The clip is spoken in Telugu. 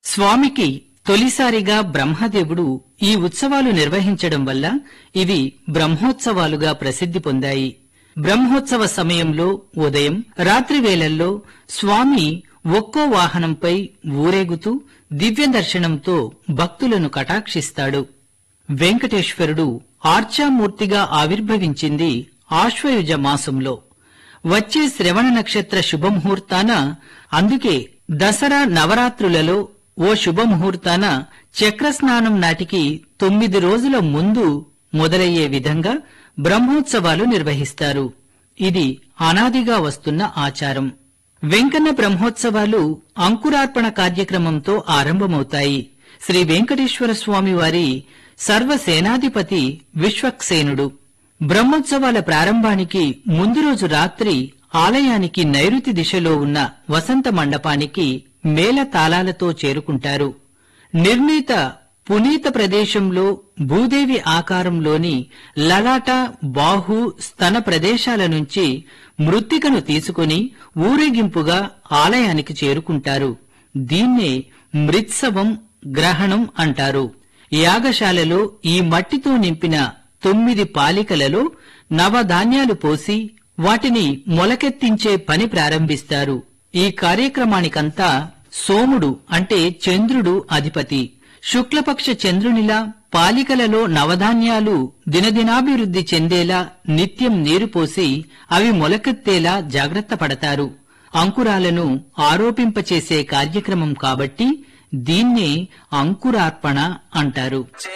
స్వామికి తొలిసారిగా బ్రహ్మదేవుడు ఈ ఉత్సవాలు నిర్వహించడం వల్ల ఇవి బ్రహ్మోత్సవాలుగా ప్రసిద్ధి పొందాయి బ్రహ్మోత్సవ సమయంలో ఉదయం రాత్రి వేళల్లో స్వామి ఒక్కో వాహనంపై ఊరేగుతూ దివ్య దర్శనంతో భక్తులను కటాక్షిస్తాడు వెంకటేశ్వరుడు ఆర్చామూర్తిగా ఆవిర్భవించింది ఆశ్వయుజ మాసంలో వచ్చే శ్రవణ నక్షత్ర శుభముహూర్తాన అందుకే దసరా నవరాత్రులలో ఓ శుభముహూర్తాన చక్రస్నానం నాటికి తొమ్మిది రోజుల ముందు మొదలయ్యే విధంగా బ్రహ్మోత్సవాలు నిర్వహిస్తారు ఇది అనాదిగా వస్తున్న ఆచారం వెంకన్న బ్రహ్మోత్సవాలు అంకురార్పణ కార్యక్రమంతో ఆరంభమవుతాయి శ్రీ వెంకటేశ్వర స్వామి వారి సర్వసేనాధిపతి విశ్వక్సేనుడు బ్రహ్మోత్సవాల ప్రారంభానికి ముందు రోజు రాత్రి ఆలయానికి నైరుతి దిశలో ఉన్న వసంత మండపానికి మేళ తాళాలతో చేరుకుంటారు నిర్ణీత పునీత ప్రదేశంలో భూదేవి ఆకారంలోని లలాట బాహు స్తన ప్రదేశాల నుంచి మృత్తికను తీసుకుని ఊరేగింపుగా ఆలయానికి చేరుకుంటారు దీన్నే మృత్సవం గ్రహణం అంటారు యాగశాలలో ఈ మట్టితో నింపిన తొమ్మిది పాలికలలో నవధాన్యాలు పోసి వాటిని మొలకెత్తించే పని ప్రారంభిస్తారు ఈ కార్యక్రమానికంతా సోముడు అంటే చంద్రుడు అధిపతి శుక్లపక్ష చంద్రునిలా పాలికలలో నవధాన్యాలు దినదినాభివృద్ధి చెందేలా నిత్యం నీరు పోసి అవి మొలకెత్తేలా జాగ్రత్త పడతారు అంకురాలను ఆరోపింపచేసే కార్యక్రమం కాబట్టి దీన్నే అంకురార్పణ అంటారు